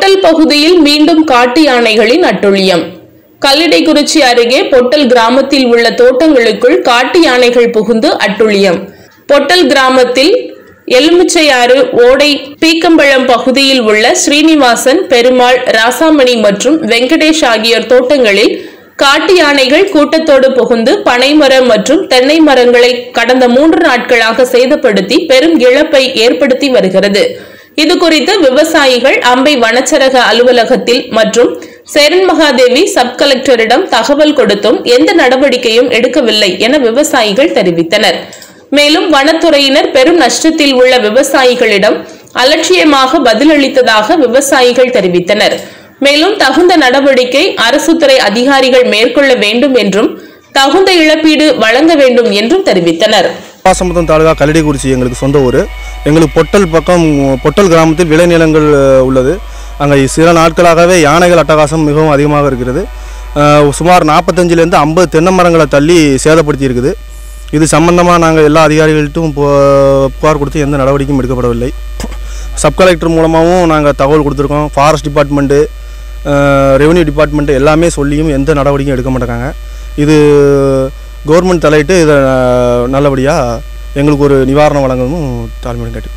பொட்டல் பகுதியில் மீண்டும் காட்டு யானைகளின் அட்டுழியம் கல்லிடைக்குறிச்சி அருகே பொட்டல் கிராமத்தில் உள்ள தோட்டங்களுக்குள் காட்டு யானைகள் புகுந்து அட்டுழியம் பொட்டல் கிராமத்தில் எலுமிச்சையாறு ஓடை பீக்கம்பழம் பகுதியில் உள்ள ஸ்ரீனிவாசன் பெருமாள் ராசாமணி மற்றும் வெங்கடேஷ் ஆகியோர் தோட்டங்களில் காட்டு யானைகள் கூட்டத்தோடு புகுந்து பனைமரம் மற்றும் தென்னை மரங்களை கடந்த மூன்று நாட்களாக சேதப்படுத்தி பெரும் இழப்பை ஏற்படுத்தி வருகிறது இது குறித்து விவசாயிகள் அம்பை வனச்சரக அலுவலகத்தில் மற்றும் சேரன் மகாதேவி சப் கலெக்டரிடம் தகவல் கொடுத்தும் எந்த நடவடிக்கையும் எடுக்கவில்லை என விவசாயிகள் தெரிவித்தனர் மேலும் வனத்துறையினர் பெரும் நஷ்டத்தில் உள்ள விவசாயிகளிடம் அலட்சியமாக பதிலளித்ததாக விவசாயிகள் தெரிவித்தனர் மேலும் தகுந்த நடவடிக்கை அரசு துறை அதிகாரிகள் மேற்கொள்ள வேண்டும் என்றும் தகுந்த இழப்பீடு வழங்க வேண்டும் என்றும் தெரிவித்தனர் பாசமுத்தம் தாலுகா கல்லடிக்குறிச்சி எங்களுக்கு சொந்த ஊர் எங்களுக்கு பொட்டல் பக்கம் பொட்டல் கிராமத்தில் விளைநிலங்கள் அஹ், உள்ளது அங்கே சில நாட்களாகவே யானைகள் அட்டகாசம் மிகவும் அதிகமாக இருக்கிறது அஹ், சுமார் நாற்பத்தஞ்சிலேருந்து ஐம்பது தென்னை மரங்களை தள்ளி சேதப்படுத்தி இருக்குது இது சம்பந்தமாக நாங்கள் எல்லா அதிகாரிகள்ட்டும் பு- புகார் கொடுத்து எந்த நடவடிக்கையும் எடுக்கப்படவில்லை சப் கலெக்டர் மூலமாகவும் நாங்கள் தகவல் கொடுத்துருக்கோம் ஃபாரஸ்ட் டிபார்ட்மெண்ட்டு ரெவென்யூ டிபார்ட்மெண்ட்டு எல்லாமே சொல்லியும் எந்த நடவடிக்கையும் எடுக்க மாட்டேங்காங்க இது கவர்மெண்ட் தலையிட்டு இதை நல்லபடியாக எங்களுக்கு ஒரு நிவாரணம் வழங்கணும் தாழ்மையுடன் கேட்டு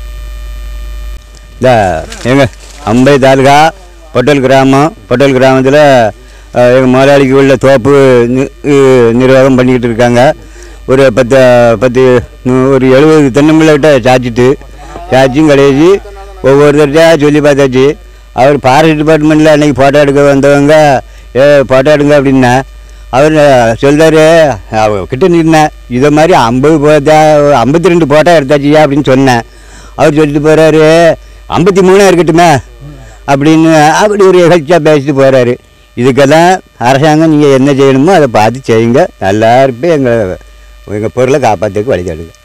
இந்த எங்கள் அம்பை தாலுகா பொட்டல் கிராமம் பொட்டல் கிராமத்தில் எங்கள் முதலாளிக்கு உள்ள தோப்பு நி- இ- நிர்வாகம் பண்ணிக்கிட்டு இருக்காங்க ஒரு பத்து பத்து நூ- ஒரு எழுபது தென்னம்பிள்ளைகிட்ட சாச்சிட்டு சாச்சியும் கடைசி ஒவ்வொருத்தர்கிட்ட சொல்லி பார்த்தாச்சு அவர் ஃபாரஸ்ட் டிபார்ட்மெண்ட்டில் அன்றைக்கி ஃபோட்டோ எடுக்க வந்தவங்க ஏ ஃபோட்டோ எடுங்க அப்படின்னா அவர் சொல்றாரு அவ கிட்ட நின்னேன் இதை மாதிரி ஐம்பது போட்டா ஐம்பத்தி ரெண்டு ஃபோட்டோ எடுத்தாச்சியா அப்படின்னு சொன்னேன் அவர் சொல்லிட்டு போகிறாரு ஐம்பத்தி மூணா இருக்கட்டுமே அப்படின்னு அப்படி ஒரு எகழ்ச்சியாக பேசிட்டு போகிறாரு இதுக்கெல்லாம் அரசாங்கம் நீங்கள் என்ன செய்யணுமோ அதை பார்த்து செய்யுங்க நல்லா இருப்பே எங்கள் எங்கள் பொருளை காப்பாற்றுறதுக்கு வழி தடுங்க